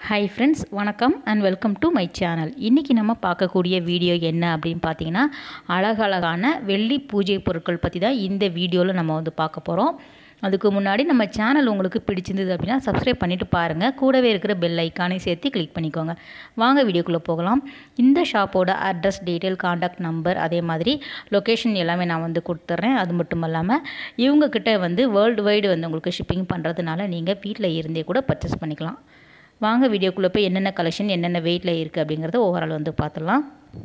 hi friends வணக்கம் and welcome to my channel இன்றைக்கி நம்ம பார்க்கக்கூடிய வீடியோ என்ன அப்படின்னு பார்த்தீங்கன்னா அழகழகான வெள்ளி பூஜை பொருட்கள் பற்றி தான் இந்த வீடியோவில் நம்ம வந்து பார்க்க போகிறோம் அதுக்கு முன்னாடி நம்ம சேனல் உங்களுக்கு பிடிச்சிருந்தது அப்படின்னா சப்ஸ்கிரைப் பண்ணிவிட்டு பாருங்கள் கூடவே இருக்கிற பெல் ஐக்கானை சேர்த்து கிளிக் பண்ணிக்கோங்க வாங்க வீடியோக்குள்ளே போகலாம் இந்த ஷாப்போட அட்ரஸ் டீட்டெயில் காண்டாக்ட் நம்பர் அதே மாதிரி லொக்கேஷன் எல்லாமே நான் வந்து கொடுத்துட்றேன் அது மட்டும் இல்லாமல் இவங்கக்கிட்ட வந்து வேர்ல்டு வைடு வந்து உங்களுக்கு ஷிப்பிங் பண்ணுறதுனால நீங்கள் வீட்டில் இருந்தே கூட பர்ச்சேஸ் பண்ணிக்கலாம் வாங்க வீடியோக்குள்ளே போய் என்னென்ன கலெக்ஷன் என்னென்ன வெயிட்டில் இருக்குது அப்படிங்கிறத ஓவரால் வந்து பார்த்துடலாம்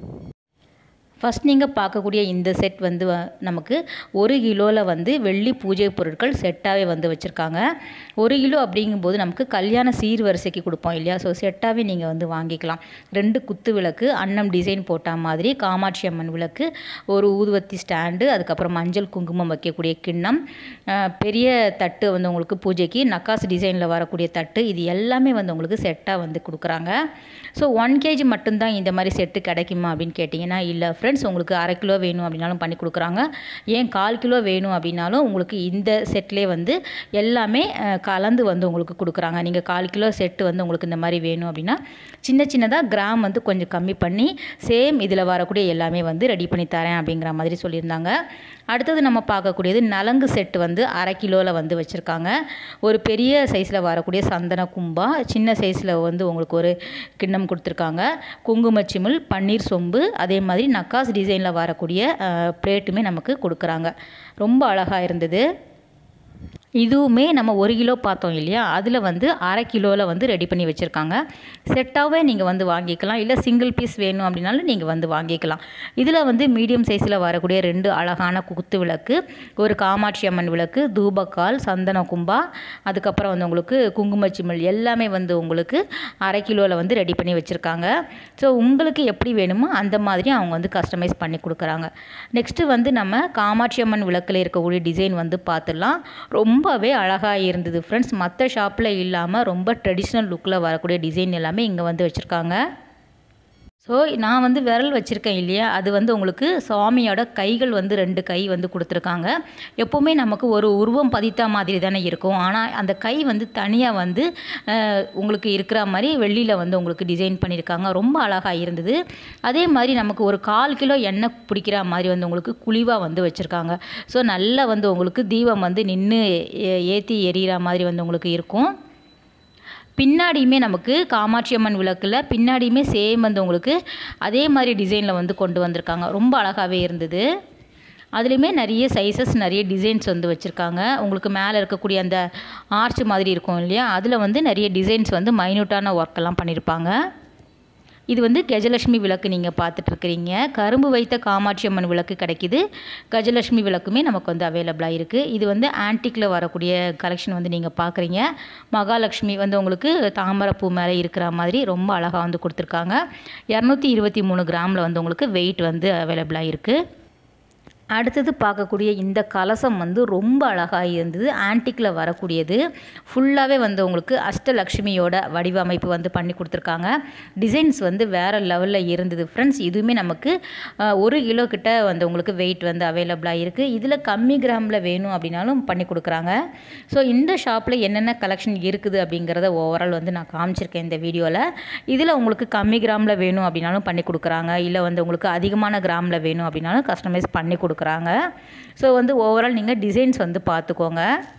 ஃபஸ்ட் நீங்கள் பார்க்கக்கூடிய இந்த செட் வந்து வ- நமக்கு ஒரு கிலோவில் வந்து வெள்ளி பூஜை பொருட்கள் செட்டாகவே வந்து வச்சுருக்காங்க ஒரு கிலோ அப்படிங்கும்போது நமக்கு கல்யாண சீர்வரிசைக்கு கொடுப்போம் இல்லையா ஸோ செட்டாகவே நீங்கள் வந்து வாங்கிக்கலாம் ரெண்டு குத்து விளக்கு அன்னம் டிசைன் போட்ட மாதிரி காமாட்சி அம்மன் விளக்கு ஒரு ஊதுவத்தி ஸ்டாண்டு அதுக்கப்புறம் மஞ்சள் குங்குமம் வைக்கக்கூடிய கிண்ணம் அஹ், பெரிய தட்டு வந்து உங்களுக்கு பூஜைக்கு நக்காசு டிசைனில் வரக்கூடிய தட்டு இது எல்லாமே வந்து உங்களுக்கு செட்டாக வந்து கொடுக்குறாங்க ஸோ ஒன் கேஜி மட்டும்தான் இந்த மாதிரி செட்டு கிடைக்குமா அப்படின்னு கேட்டிங்கன்னா இல்லை ஃப்ரெண்ட்ஸ் உங்களுக்கு அரை கிலோ வேணும் அப்படின்னாலும் பண்ணி கொடுக்குறாங்க ஏன் கால் கிலோ வேணும் அப்படின்னாலும் உங்களுக்கு இந்த செட்லேயே வந்து எல்லாமே அஹ், கலந்து வந்து உங்களுக்கு கொடுக்குறாங்க நீங்கள் கால் கிலோ செட்டு வந்து உங்களுக்கு இந்த மாதிரி வேணும் அப்படின்னா சின்ன சின்னதாக கிராம் வந்து கொஞ்சம் கம்மி பண்ணி சேம் இதில் வரக்கூடிய எல்லாமே வந்து ரெடி பண்ணி தரேன் அப்படிங்கிற மாதிரி சொல்லியிருந்தாங்க அடுத்தது நம்ம பார்க்கக்கூடியது நலங்கு செட்டு வந்து அரை கிலோவில் வந்து வச்சுருக்காங்க ஒரு பெரிய சைஸில் வரக்கூடிய சந்தன கும்பா சின்ன சைஸில் வந்து உங்களுக்கு ஒரு கிண்ணம் கொடுத்துருக்காங்க குங்குமச்சிமிழ் பன்னீர் சொம்பு அதே மாதிரி நக்காஸ் டிசைனில் வரக்கூடிய பிளேட்டுமே நமக்கு கொடுக்குறாங்க ரொம்ப அழகாக இருந்தது இதுவுமே நம்ம ஒரு கிலோ பார்த்தோம் இல்லையா அதில் வந்து அரை கிலோவில் வந்து ரெடி பண்ணி வச்சுருக்காங்க செட்டாகவே நீங்கள் வந்து வாங்கிக்கலாம் இல்லை சிங்கிள் பீஸ் வேணும் அப்படின்னாலும் நீங்கள் வந்து வாங்கிக்கலாம் இதில் வந்து மீடியம் சைஸில் வரக்கூடிய ரெண்டு அழகான குத்து விளக்கு ஒரு காமாட்சி அம்மன் விளக்கு தூபக்கால் சந்தன கும்பா அதுக்கப்புறம் வந்து உங்களுக்கு குங்குமச்சிமிழ் எல்லாமே வந்து உங்களுக்கு அரை கிலோவில் வந்து ரெடி பண்ணி வச்சுருக்காங்க ஸோ உங்களுக்கு எப்படி வேணுமோ அந்த மாதிரி அவங்க வந்து கஸ்டமைஸ் பண்ணி கொடுக்குறாங்க நெக்ஸ்ட்டு வந்து நம்ம காமாட்சி அம்மன் விளக்கில் இருக்கக்கூடிய டிசைன் வந்து பார்த்துடலாம் ரொம்பவே அழகாக இருந்தது ஃப்ரெண்ட்ஸ் மற்ற ஷாப்பில் இல்லாமல் ரொம்ப ட்ரெடிஷ்னல் லுக்கில் வரக்கூடிய டிசைன் எல்லாமே இங்கே வந்து வச்சுருக்காங்க ஸோ நான் வந்து விரல் வச்சுருக்கேன் இல்லையா அது வந்து உங்களுக்கு சுவாமியோட கைகள் வந்து ரெண்டு கை வந்து கொடுத்துருக்காங்க எப்போவுமே நமக்கு ஒரு உருவம் பதித்த மாதிரி தானே இருக்கும் ஆனால் அந்த கை வந்து தனியாக வந்து அஹ், உங்களுக்கு இருக்கிற மாதிரி வெள்ளியில் வந்து உங்களுக்கு டிசைன் பண்ணியிருக்காங்க ரொம்ப அழகாக இருந்தது அதே மாதிரி நமக்கு ஒரு கால் கிலோ எண்ணெய் பிடிக்கிற மாதிரி வந்து உங்களுக்கு குழிவாக வந்து வச்சுருக்காங்க ஸோ நல்லா வந்து உங்களுக்கு தீபம் வந்து நின்று ஏற்றி எரியிற மாதிரி வந்து உங்களுக்கு இருக்கும் பின்னாடியுமே நமக்கு காமாட்சி அம்மன் விளக்கில் பின்னாடியுமே சேம் வந்து உங்களுக்கு அதே மாதிரி டிசைனில் வந்து கொண்டு வந்திருக்காங்க ரொம்ப அழகாகவே இருந்தது அதுலேயுமே நிறைய சைஸஸ் நிறைய டிசைன்ஸ் வந்து வச்சுருக்காங்க உங்களுக்கு மேலே இருக்கக்கூடிய அந்த ஆர்ச் மாதிரி இருக்கும் இல்லையா அதில் வந்து நிறைய டிசைன்ஸ் வந்து மைன்யூட்டான ஒர்க்கெல்லாம் பண்ணியிருப்பாங்க இது வந்து கஜலட்சுமி விளக்கு நீங்கள் பார்த்துட்ருக்கிறீங்க கரும்பு வைத்த காமாட்சி அம்மன் விளக்கு கிடைக்குது கஜலட்சுமி விளக்குமே நமக்கு வந்து அவைலபிளாக இருக்குது இது வந்து ஆன்டிக்கில் வரக்கூடிய கலெக்ஷன் வந்து நீங்கள் பார்க்குறீங்க மகாலட்சுமி வந்து உங்களுக்கு தாமரைப்பூ மேலே இருக்கிற மாதிரி ரொம்ப அழகாக வந்து கொடுத்துருக்காங்க இரநூத்தி இருபத்தி மூணு கிராமில் வந்து உங்களுக்கு வெயிட் வந்து அவைலபிளாக இருக்குது அடுத்தது பார்க்கக்கூடிய இந்த கலசம் வந்து ரொம்ப அழகாக இருந்தது ஆன்டிக்கில் வரக்கூடியது ஃபுல்லாகவே வந்து உங்களுக்கு அஷ்டலக்ஷ்மியோட வடிவமைப்பு வந்து பண்ணி கொடுத்துருக்காங்க டிசைன்ஸ் வந்து வேறு லெவலில் இருந்தது ஃப்ரெண்ட்ஸ் இதுவுமே நமக்கு அஹ், ஒரு கிலோ கிட்ட வந்து உங்களுக்கு வெயிட் வந்து அவைலபிளாக இருக்குது இதில் கம்மி கிராமில் வேணும் அப்படின்னாலும் பண்ணி கொடுக்குறாங்க ஸோ இந்த ஷாப்பில் என்னென்ன கலெக்ஷன் இருக்குது அப்படிங்கிறத ஓவரால் வந்து நான் காமிச்சிருக்கேன் இந்த வீடியோவில் இதில் உங்களுக்கு கம்மி கிராமில் வேணும் அப்படின்னாலும் பண்ணி கொடுக்குறாங்க இல்லை வந்து உங்களுக்கு அதிகமான கிராமில் வேணும் அப்படின்னாலும் கஸ்டமைஸ் பண்ணி கொடுக்குறாங்க ஸோ வந்து ஓவரால் நீங்கள் டிசைன்ஸ் வந்து பார்த்துக்கோங்க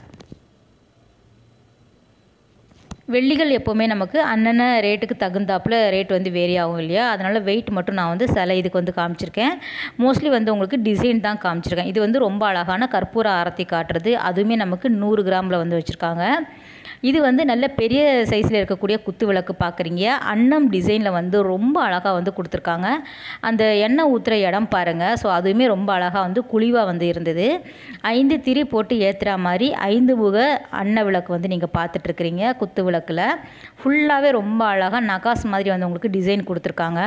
வெள்ளிகள் எப்போவுமே நமக்கு அன்னன்ன ரேட்டுக்கு தகுந்தாப்புல ரேட் வந்து வேரி ஆகும் இல்லையா அதனால் வெயிட் மட்டும் நான் வந்து சில இதுக்கு வந்து காமிச்சிருக்கேன் மோஸ்ட்லி வந்து உங்களுக்கு டிசைன் தான் காமிச்சிருக்கேன் இது வந்து ரொம்ப அழகான கற்பூர ஆரத்தி காட்டுறது அதுவுமே நமக்கு நூறு கிராமில் வந்து வச்சுருக்காங்க இது வந்து நல்ல பெரிய சைஸில் இருக்கக்கூடிய குத்து விளக்கு பார்க்குறீங்க அன்னம் டிசைனில் வந்து ரொம்ப அழகாக வந்து கொடுத்துருக்காங்க அந்த எண்ணெய் ஊற்றுற இடம் பாருங்கள் ஸோ அதுவுமே ரொம்ப அழகாக வந்து குழிவாக வந்து இருந்தது ஐந்து திரி போட்டு ஏற்றுற மாதிரி ஐந்து முக அன்ன விளக்கு வந்து நீங்கள் பார்த்துட்ருக்கிறீங்க குத்து விளக்கில் ஃபுல்லாகவே ரொம்ப அழகாக நகாஸ் மாதிரி வந்து உங்களுக்கு டிசைன் கொடுத்துருக்காங்க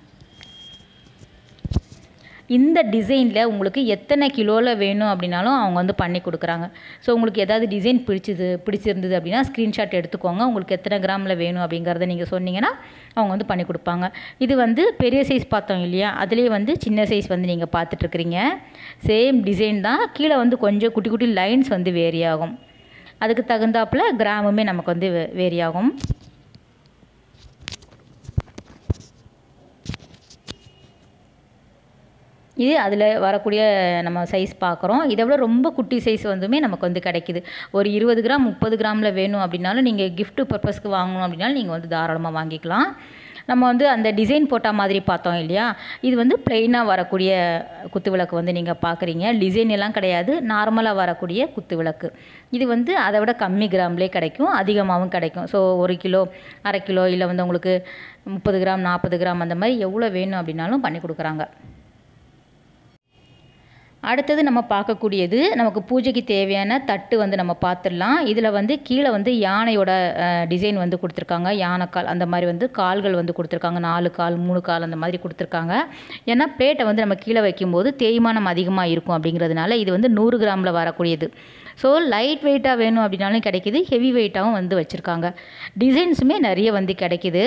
இந்த டிசைனில் உங்களுக்கு எத்தனை கிலோவில் வேணும் அப்படின்னாலும் அவங்க வந்து பண்ணி கொடுக்குறாங்க ஸோ உங்களுக்கு ஏதாவது டிசைன் பிடிச்சது பிடிச்சிருந்தது அப்படின்னா ஸ்க்ரீன்ஷாட் எடுத்துக்கோங்க உங்களுக்கு எத்தனை கிராமில் வேணும் அப்படிங்கிறத நீங்கள் சொன்னீங்கன்னா அவங்க வந்து பண்ணி கொடுப்பாங்க இது வந்து பெரிய சைஸ் பார்த்தோம் இல்லையா அதுலேயே வந்து சின்ன சைஸ் வந்து நீங்கள் பார்த்துட்ருக்குறீங்க சேம் டிசைன் தான் கீழே வந்து கொஞ்சம் குட்டி குட்டி லைன்ஸ் வந்து வேரி ஆகும் அதுக்கு தகுந்தாப்புல கிராமுமே நமக்கு வந்து வேரி ஆகும் இது அதில் வரக்கூடிய நம்ம சைஸ் பார்க்குறோம் இதை விட ரொம்ப குட்டி சைஸ் வந்துமே நமக்கு வந்து கிடைக்குது ஒரு இருபது கிராம் முப்பது கிராமில் வேணும் அப்படின்னாலும் நீங்கள் gift பர்பஸ்க்கு வாங்கணும் அப்படின்னாலும் நீங்கள் வந்து தாராளமாக வாங்கிக்கலாம் நம்ம வந்து அந்த டிசைன் போட்ட மாதிரி பார்த்தோம் இல்லையா இது வந்து பிளெயினாக வரக்கூடிய குத்து விளக்கு வந்து நீங்கள் பார்க்குறீங்க டிசைன் எல்லாம் கிடையாது நார்மலாக வரக்கூடிய குத்து விளக்கு இது வந்து அதை விட கம்மி கிராம்லேயே கிடைக்கும் அதிகமாகவும் கிடைக்கும் ஸோ ஒரு கிலோ அரை கிலோ இல்லை வந்து உங்களுக்கு முப்பது கிராம் நாற்பது கிராம் அந்த மாதிரி எவ்வளோ வேணும் அப்படின்னாலும் பண்ணி கொடுக்குறாங்க அடுத்தது நம்ம பார்க்கக்கூடியது நமக்கு பூஜைக்கு தேவையான தட்டு வந்து நம்ம பார்த்துடலாம் இதில் வந்து கீழே வந்து யானையோட டிசைன் வந்து கொடுத்துருக்காங்க யானைக்கால் அந்த மாதிரி வந்து கால்கள் வந்து கொடுத்துருக்காங்க நாலு கால் மூணு கால் அந்த மாதிரி கொடுத்துருக்காங்க ஏன்னா பிளேட்டை வந்து நம்ம கீழே வைக்கும்போது தேய்மானம் அதிகமாக இருக்கும் அப்படிங்கிறதுனால இது வந்து நூறு கிராமில் வரக்கூடியது ஸோ லைட் வெயிட்டாக வேணும் அப்படின்னாலும் கிடைக்கிது ஹெவி வெயிட்டாகவும் வந்து வச்சுருக்காங்க டிசைன்ஸுமே நிறைய வந்து கிடைக்கிது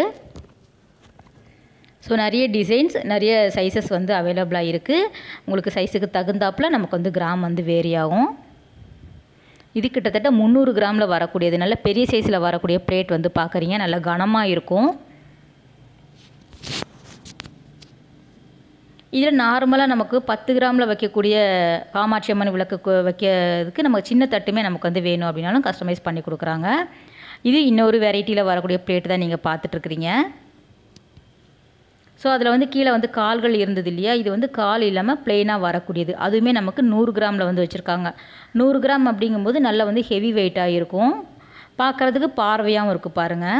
ஸோ நிறைய டிசைன்ஸ் நிறைய சைஸஸ் வந்து அவைலபிளாக இருக்குது உங்களுக்கு சைஸுக்கு தகுந்தாப்பில் நமக்கு வந்து கிராம் வந்து வேரி ஆகும் இது கிட்டத்தட்ட முந்நூறு கிராமில் வரக்கூடியது நல்ல பெரிய சைஸில் வரக்கூடிய பிளேட் வந்து பார்க்குறீங்க நல்ல கனமாக இருக்கும் இதில் நார்மலாக நமக்கு பத்து கிராமில் வைக்கக்கூடிய காமாட்சி அம்மன் விளக்கு கு- வைக்கிறதுக்கு நமக்கு சின்ன தட்டுமே நமக்கு வந்து வேணும் அப்படின்னாலும் கஸ்டமைஸ் பண்ணி கொடுக்குறாங்க இது இன்னொரு வெரைட்டியில் வரக்கூடிய பிளேட் தான் நீங்கள் பார்த்துட்ருக்குறீங்க ஸோ அதில் வந்து கீழே வந்து கால்கள் இருந்தது இல்லையா இது வந்து கால் இல்லாமல் பிளெயினாக வரக்கூடியது அதுவுமே நமக்கு நூறு கிராமில் வந்து வச்சுருக்காங்க நூறு கிராம் அப்படிங்கும்போது நல்லா வந்து ஹெவி வெயிட்டாக இருக்கும் பார்க்குறதுக்கு பார்வையாகவும் இருக்குது பாருங்கள்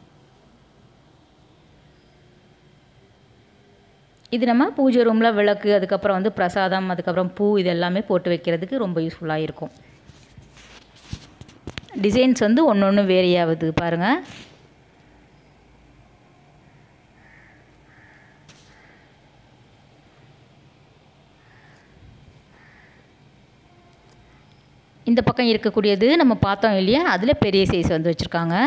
இது நம்ம பூஜை ரூமில் விளக்கு அதுக்கப்புறம் வந்து பிரசாதம் அதுக்கப்புறம் பூ இது எல்லாமே போட்டு வைக்கிறதுக்கு ரொம்ப யூஸ்ஃபுல்லாக இருக்கும் டிசைன்ஸ் வந்து ஒன்று ஒன்று வேரி ஆகுது பாருங்கள் இந்த பக்கம் இருக்கக்கூடியது நம்ம பார்த்தோம் இல்லையா அதில் பெரிய சைஸ் வந்து வச்சுருக்காங்க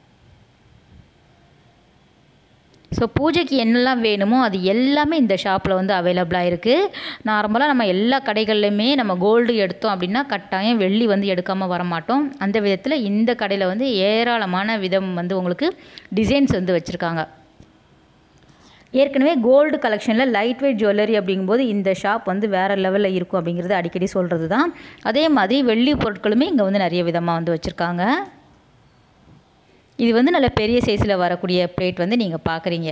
ஸோ பூஜைக்கு என்னெல்லாம் வேணுமோ அது எல்லாமே இந்த ஷாப்பில் வந்து அவைலபிளாக இருக்குது நார்மலாக நம்ம எல்லா கடைகள்லையுமே நம்ம கோல்டு எடுத்தோம் அப்படின்னா கட்டாயம் வெள்ளி வந்து எடுக்காமல் வர மாட்டோம் அந்த விதத்தில் இந்த கடையில் வந்து ஏராளமான விதம் வந்து உங்களுக்கு டிசைன்ஸ் வந்து வச்சுருக்காங்க ஏற்கனவே கோல்டு கலெக்ஷனில் லைட் வெயிட் ஜுவல்லரி அப்படிங்கும்போது இந்த ஷாப் வந்து வேறு லெவலில் இருக்கும் அப்படிங்கிறது அடிக்கடி சொல்கிறது தான் அதே மாதிரி வெள்ளி பொருட்களுமே இங்கே வந்து நிறைய விதமாக வந்து வச்சுருக்காங்க இது வந்து நல்ல பெரிய சைஸில் வரக்கூடிய பிளேட் வந்து நீங்கள் பார்க்குறீங்க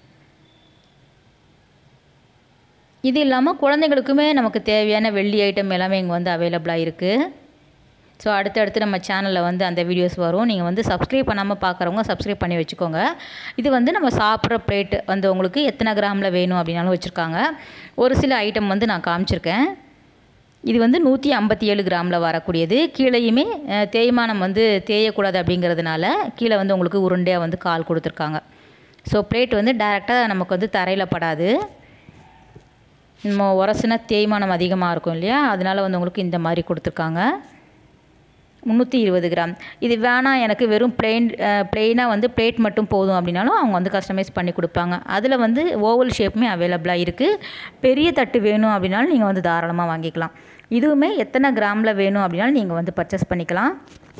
இது இல்லாமல் குழந்தைங்களுக்குமே நமக்கு தேவையான வெள்ளி ஐட்டம் எல்லாமே இங்கே வந்து அவைலபிளாக இருக்குது ஸோ அடுத்தடுத்து நம்ம சேனலில் வந்து அந்த வீடியோஸ் வரும் நீங்கள் வந்து சப்ஸ்கிரைப் பண்ணாமல் பார்க்குறவங்க சப்ஸ்கிரைப் பண்ணி வச்சுக்கோங்க இது வந்து நம்ம சாப்பிட்ற பிளேட் வந்து உங்களுக்கு எத்தனை கிராமில் வேணும் அப்படின்னாலும் வச்சுருக்காங்க ஒரு சில ஐட்டம் வந்து நான் காமிச்சிருக்கேன் இது வந்து நூற்றி ஐம்பத்தி ஏழு கிராமில் வரக்கூடியது கீழேயுமே அஹ், தேய்மானம் வந்து தேயக்கூடாது அப்படிங்கிறதுனால கீழே வந்து உங்களுக்கு உருண்டையாக வந்து கால் கொடுத்துருக்காங்க ஸோ பிளேட் வந்து டைரெக்டாக நமக்கு வந்து தரையில் படாது நம்ம உரசுனா தேய்மானம் அதிகமாக இருக்கும் இல்லையா அதனால வந்து உங்களுக்கு இந்த மாதிரி கொடுத்துருக்காங்க முந்நூற்றி இருபது கிராம் இது வேணாம் எனக்கு வெறும் பிளெயின் பிளெயினாக வந்து பிளேட் மட்டும் போதும் அப்படின்னாலும் அவங்க வந்து கஸ்டமைஸ் பண்ணி கொடுப்பாங்க அதில் வந்து ஓவல் ஷேப்புமே அவைலபிளாக இருக்குது பெரிய தட்டு வேணும் அப்படின்னாலும் நீங்கள் வந்து தாராளமாக வாங்கிக்கலாம் இதுவுமே எத்தனை கிராமில் வேணும் அப்படின்னாலும் நீங்கள் வந்து பர்ச்சேஸ் பண்ணிக்கலாம்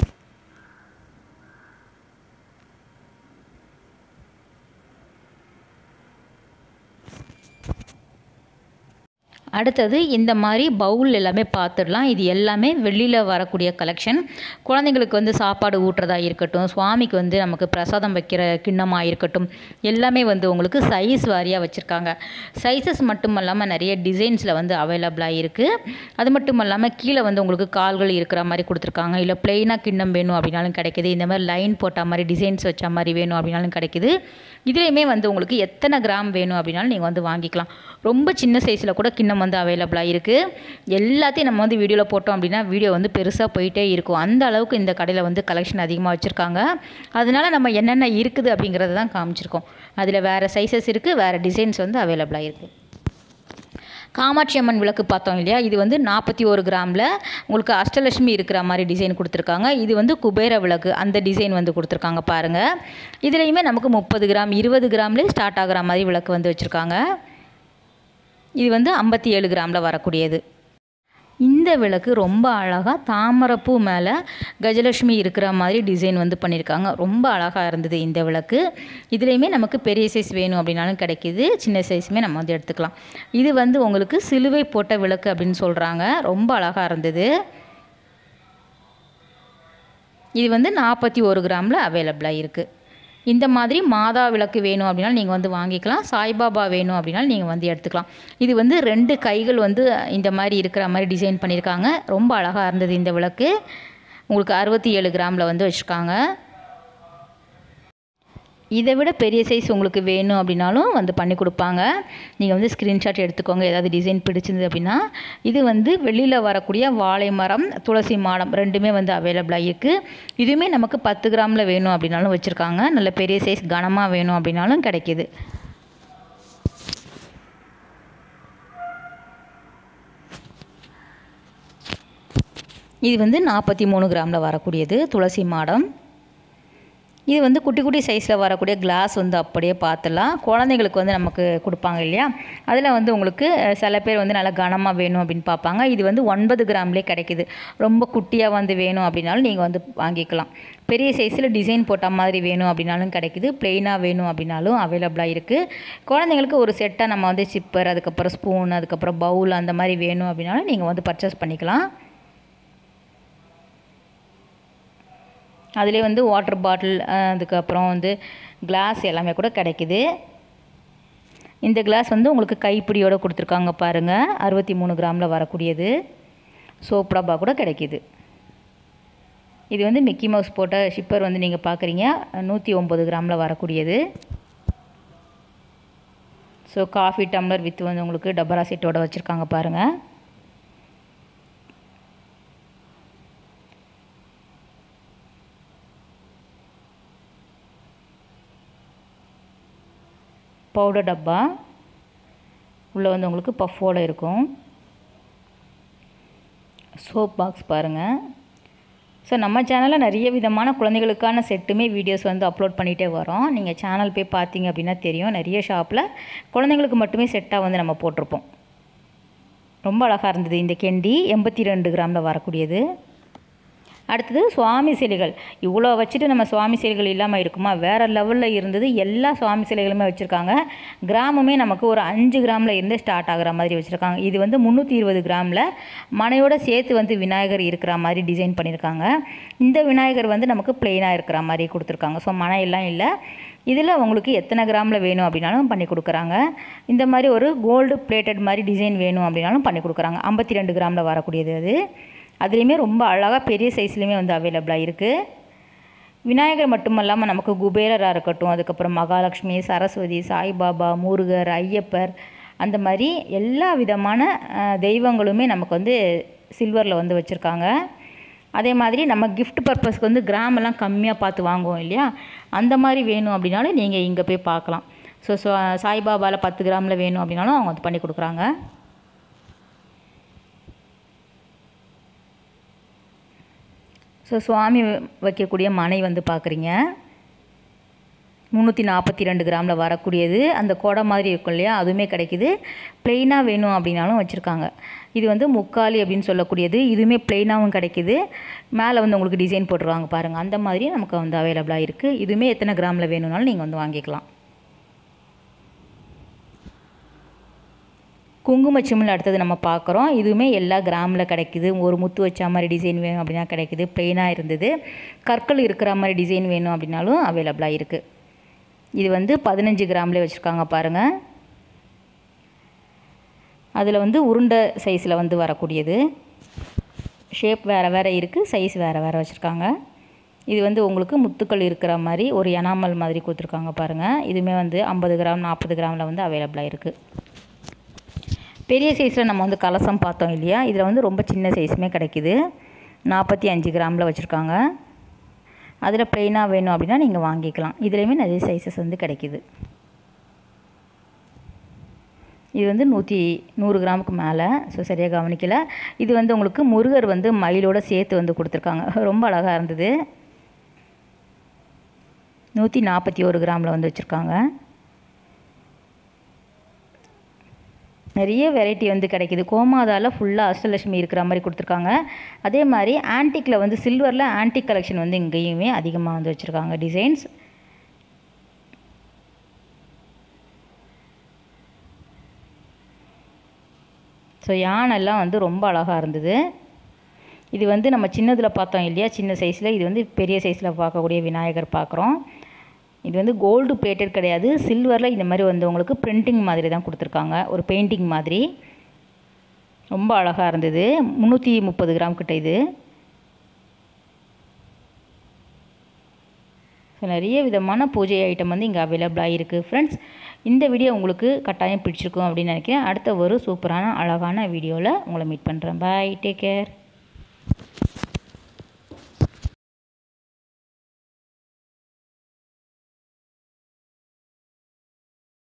அடுத்தது இந்த மாதிரி பவுல் எல்லாமே பார்த்துடலாம் இது எல்லாமே வெளியில் வரக்கூடிய கலெக்ஷன் குழந்தைங்களுக்கு வந்து சாப்பாடு ஊட்டுறதா இருக்கட்டும் சுவாமிக்கு வந்து நமக்கு பிரசாதம் வைக்கிற கிண்ணமாக இருக்கட்டும் எல்லாமே வந்து உங்களுக்கு சைஸ் வாரியாக வச்சுருக்காங்க சைஸஸ் மட்டும் இல்லாமல் நிறைய டிசைன்ஸில் வந்து அவைலபிளாக இருக்குது அது மட்டும் இல்லாமல் கீழே வந்து உங்களுக்கு கால்கள் இருக்கிற மாதிரி கொடுத்துருக்காங்க இல்லை பிளெயினாக கிண்ணம் வேணும் அப்படின்னாலும் கிடைக்குது இந்த மாதிரி லைன் போட்ட மாதிரி டிசைன்ஸ் வச்ச மாதிரி வேணும் அப்படின்னாலும் கிடைக்குது இதுலேயுமே வந்து உங்களுக்கு எத்தனை கிராம் வேணும் அப்படின்னாலும் நீங்கள் வந்து வாங்கிக்கலாம் ரொம்ப சின்ன சைஸில் கூட கிண்ணம் வந்து அவைலபிளாக இருக்குது எல்லாத்தையும் நம்ம வந்து வீடியோவில் போட்டோம் அப்படின்னா வீடியோ வந்து பெருசாக போயிட்டே இருக்கும் அந்த அளவுக்கு இந்த கடையில் வந்து கலெக்ஷன் அதிகமாக வச்சுருக்காங்க அதனால நம்ம என்னென்ன இருக்குது அப்படிங்கிறத தான் காமிச்சிருக்கோம் அதில் வேறு சைஸஸ் இருக்குது வேறு டிசைன்ஸ் வந்து அவைலபிளாக இருக்குது காமாட்சி அம்மன் விளக்கு பார்த்தோம் இல்லையா இது வந்து நாற்பத்தி ஒரு கிராமில் உங்களுக்கு அஷ்டலட்சுமி இருக்கிற மாதிரி டிசைன் கொடுத்துருக்காங்க இது வந்து குபேர விளக்கு அந்த டிசைன் வந்து கொடுத்துருக்காங்க பாருங்கள் இதுலேயுமே நமக்கு முப்பது கிராம் இருபது கிராம்லேயே ஸ்டார்ட் ஆகிற மாதிரி விளக்கு வந்து வச்சுருக்காங்க இது வந்து ஐம்பத்தி ஏழு கிராமில் வரக்கூடியது இந்த விளக்கு ரொம்ப அழகாக தாமரைப்பூ மேலே கஜலட்சுமி இருக்கிற மாதிரி டிசைன் வந்து பண்ணியிருக்காங்க ரொம்ப அழகாக இருந்தது இந்த விளக்கு இதுலேயுமே நமக்கு பெரிய சைஸ் வேணும் அப்படின்னாலும் கிடைக்கிது சின்ன சைஸுமே நம்ம வந்து எடுத்துக்கலாம் இது வந்து உங்களுக்கு சிலுவை போட்ட விளக்கு அப்படின்னு சொல்கிறாங்க ரொம்ப அழகாக இருந்தது இது வந்து நாற்பத்தி ஒரு கிராமில் அவைலபிளாக இருக்குது இந்த மாதிரி மாதா விளக்கு வேணும் அப்படின்னாலும் நீங்கள் வந்து வாங்கிக்கலாம் சாய்பாபா வேணும் அப்படின்னாலும் நீங்கள் வந்து எடுத்துக்கலாம் இது வந்து ரெண்டு கைகள் வந்து இந்த மாதிரி இருக்கிற மாதிரி டிசைன் பண்ணியிருக்காங்க ரொம்ப அழகாக இருந்தது இந்த விளக்கு உங்களுக்கு அறுபத்தி ஏழு கிராமில் வந்து வச்சுருக்காங்க இதை விட பெரிய சைஸ் உங்களுக்கு வேணும் அப்படின்னாலும் வந்து பண்ணி கொடுப்பாங்க நீங்கள் வந்து ஸ்க்ரீன்ஷாட் எடுத்துக்கோங்க ஏதாவது டிசைன் பிடிச்சிருந்தது அப்படின்னா இது வந்து வெளியில் வரக்கூடிய வாழை மரம் துளசி மாடம் ரெண்டுமே வந்து அவைலபிளாக இருக்குது இதுவுமே நமக்கு பத்து கிராமில் வேணும் அப்படின்னாலும் வச்சுருக்காங்க நல்ல பெரிய சைஸ் கனமாக வேணும் அப்படின்னாலும் கிடைக்கிது இது வந்து நாற்பத்தி மூணு கிராமில் வரக்கூடியது துளசி மாடம் இது வந்து குட்டி குட்டி சைஸில் வரக்கூடிய கிளாஸ் வந்து அப்படியே பார்த்துலாம் குழந்தைங்களுக்கு வந்து நமக்கு கொடுப்பாங்க இல்லையா அதில் வந்து உங்களுக்கு சில பேர் வந்து நல்லா கனமாக வேணும் அப்படின்னு பார்ப்பாங்க இது வந்து ஒன்பது கிராம்லேயே கிடைக்குது ரொம்ப குட்டியாக வந்து வேணும் அப்படின்னாலும் நீங்கள் வந்து வாங்கிக்கலாம் பெரிய சைஸில் டிசைன் போட்ட மாதிரி வேணும் அப்படின்னாலும் கிடைக்குது ப்ளெயினாக வேணும் அப்படின்னாலும் அவைலபிளாக இருக்குது குழந்தைங்களுக்கு ஒரு செட்டாக நம்ம வந்து சிப்பர் அதுக்கப்புறம் ஸ்பூன் அதுக்கப்புறம் பவுல் அந்த மாதிரி வேணும் அப்படின்னாலும் நீங்கள் வந்து பர்ச்சேஸ் பண்ணிக்கலாம் அதிலே வந்து வாட்டர் பாட்டில் அதுக்கப்புறம் வந்து கிளாஸ் எல்லாமே கூட கிடைக்குது இந்த கிளாஸ் வந்து உங்களுக்கு கைப்பிடியோடு கொடுத்துருக்காங்க பாருங்கள் அறுபத்தி மூணு கிராமில் வரக்கூடியது சோப் டப்பா கூட கிடைக்கிது இது வந்து மிக்கி மவுஸ் போட்ட ஷிப்பர் வந்து நீங்கள் பார்க்குறீங்க நூற்றி ஒம்பது கிராமில் வரக்கூடியது ஸோ காஃபி டம்ளர் வித் வந்து உங்களுக்கு டபரா செட்டோட வச்சுருக்காங்க பாருங்கள் பவுடர் டப்பா உள்ளே வந்து உங்களுக்கு பஃபோடு இருக்கும் சோப் பாக்ஸ் பாருங்கள் ஸோ நம்ம சேனலில் நிறைய விதமான குழந்தைகளுக்கான செட்டுமே வீடியோஸ் வந்து அப்லோட் பண்ணிகிட்டே வரோம் நீங்கள் சேனல் போய் பார்த்தீங்க அப்படின்னா தெரியும் நிறைய ஷாப்பில் குழந்தைங்களுக்கு மட்டுமே செட்டாக வந்து நம்ம போட்டிருப்போம் ரொம்ப அழகாக இருந்தது இந்த கெண்டி எண்பத்தி ரெண்டு கிராமில் வரக்கூடியது அடுத்தது சுவாமி சிலைகள் இவ்வளோ வச்சுட்டு நம்ம சுவாமி சிலைகள் இல்லாமல் இருக்குமா வேறு லெவலில் இருந்தது எல்லா சுவாமி சிலைகளுமே வச்சுருக்காங்க கிராமுமே நமக்கு ஒரு அஞ்சு கிராமில் இருந்து ஸ்டார்ட் ஆகிற மாதிரி வச்சுருக்காங்க இது வந்து முந்நூற்றி இருபது கிராமில் மனையோட சேர்த்து வந்து விநாயகர் இருக்கிற மாதிரி டிசைன் பண்ணியிருக்காங்க இந்த விநாயகர் வந்து நமக்கு பிளெயினாக இருக்கிற மாதிரி கொடுத்துருக்காங்க ஸோ மனை எல்லாம் இல்லை இதில் உங்களுக்கு எத்தனை கிராமில் வேணும் அப்படின்னாலும் பண்ணி கொடுக்குறாங்க இந்த மாதிரி ஒரு கோல்டு பிளேட்டட் மாதிரி டிசைன் வேணும் அப்படின்னாலும் பண்ணி கொடுக்குறாங்க ஐம்பத்தி ரெண்டு கிராமில் வரக்கூடியது அது அதுலேயுமே ரொம்ப அழகாக பெரிய சைஸ்லேயுமே வந்து அவைலபிளாக இருக்குது விநாயகர் மட்டுமல்லாமல் நமக்கு குபேரராக இருக்கட்டும் அதுக்கப்புறம் மகாலட்சுமி சரஸ்வதி சாய்பாபா முருகர் ஐயப்பர் அந்த மாதிரி எல்லா விதமான தெய்வங்களுமே நமக்கு வந்து சில்வரில் வந்து வச்சுருக்காங்க அதே மாதிரி நம்ம கிஃப்ட் பர்பஸ்க்கு வந்து கிராமெல்லாம் கம்மியாக பார்த்து வாங்குவோம் இல்லையா அந்த மாதிரி வேணும் அப்படின்னாலும் நீங்கள் இங்கே போய் பார்க்கலாம் ஸோ ஸோ சாய்பாபாவில் பத்து கிராமில் வேணும் அப்படின்னாலும் அவங்க வந்து பண்ணி கொடுக்குறாங்க ஸோ சுவாமி வைக்கக்கூடிய மனை வந்து பார்க்குறீங்க முந்நூற்றி நாற்பத்தி ரெண்டு கிராமில் வரக்கூடியது அந்த கொடை மாதிரி இருக்கும் இல்லையா அதுவுமே கிடைக்கிது ப்ளெயினாக வேணும் அப்படின்னாலும் வச்சுருக்காங்க இது வந்து முக்காலி அப்படின்னு சொல்லக்கூடியது இதுவுமே ப்ளெயினாகவும் கிடைக்கிது மேலே வந்து உங்களுக்கு டிசைன் போட்டுருவாங்க பாருங்கள் அந்த மாதிரி நமக்கு வந்து அவைலபிளாக இருக்குது இதுவுமே எத்தனை கிராமில் வேணும்னாலும் நீங்கள் வந்து வாங்கிக்கலாம் குங்குமச்சிமிழ் அடுத்தது நம்ம பார்க்குறோம் இதுவுமே எல்லா கிராமில் கிடைக்குது ஒரு முத்து வச்ச மாதிரி டிசைன் வேணும் அப்படின்னா கிடைக்குது ப்ளெயினாக இருந்தது கற்கள் இருக்கிற மாதிரி டிசைன் வேணும் அப்படின்னாலும் அவைலபிளாக இருக்குது இது வந்து பதினஞ்சு கிராம்லேயே வச்சுருக்காங்க பாருங்கள் அதில் வந்து உருண்டை சைஸில் வந்து வரக்கூடியது ஷேப் வேறு வேறு இருக்குது சைஸ் வேறு வேறு வச்சுருக்காங்க இது வந்து உங்களுக்கு முத்துக்கள் இருக்கிற மாதிரி ஒரு எனாமல் மாதிரி கொடுத்துருக்காங்க பாருங்கள் இதுவுமே வந்து ஐம்பது கிராம் நாற்பது கிராமில் வந்து அவைலபிளாக இருக்குது பெரிய சைஸில் நம்ம வந்து கலசம் பார்த்தோம் இல்லையா இதில் வந்து ரொம்ப சின்ன சைஸுமே கிடைக்கிது நாற்பத்தி அஞ்சு கிராமில் வச்சுருக்காங்க அதில் ப்ளெயினாக வேணும் அப்படின்னா நீங்கள் வாங்கிக்கலாம் இதுலேயுமே நிறைய சைஸஸ் வந்து கிடைக்கிது இது வந்து நூற்றி நூறு கிராமுக்கு மேலே ஸோ சரியாக கவனிக்கல இது வந்து உங்களுக்கு முருகர் வந்து மயிலோட சேர்த்து வந்து கொடுத்துருக்காங்க ரொம்ப அழகாக இருந்தது நூற்றி நாற்பத்தி ஒரு கிராமில் வந்து வச்சுருக்காங்க நிறைய வெரைட்டி வந்து கிடைக்கிது கோமாதாவில் ஃபுல்லாக அஷ்டலட்சுமி இருக்கிற மாதிரி கொடுத்துருக்காங்க அதே மாதிரி ஆன்டிக்கில் வந்து சில்வரில் ஆன்டிக் கலெக்ஷன் வந்து இங்கேயுமே அதிகமாக வந்து வச்சுருக்காங்க டிசைன்ஸ் ஸோ யானைலாம் வந்து ரொம்ப அழகாக இருந்தது இது வந்து நம்ம சின்னதில் பார்த்தோம் இல்லையா சின்ன சைஸில் இது வந்து பெரிய சைஸில் பார்க்கக்கூடிய விநாயகர் பார்க்குறோம் இது வந்து கோல்டு பிளேட்டட் கிடையாது சில்வரில் இந்த மாதிரி வந்து உங்களுக்கு பிரிண்டிங் மாதிரி தான் கொடுத்துருக்காங்க ஒரு பெயிண்டிங் மாதிரி ரொம்ப அழகாக இருந்தது முந்நூற்றி முப்பது கிராம் கிட்ட இது ஸோ நிறைய விதமான பூஜை ஐட்டம் வந்து இங்கே அவைலபிளாக இருக்குது ஃப்ரெண்ட்ஸ் இந்த வீடியோ உங்களுக்கு கட்டாயம் பிடிச்சிருக்கும் அப்படின்னு நினைக்கிறேன் அடுத்த ஒரு சூப்பரான அழகான வீடியோவில் உங்களை மீட் பண்ணுறேன் பாய் டேக் கேர்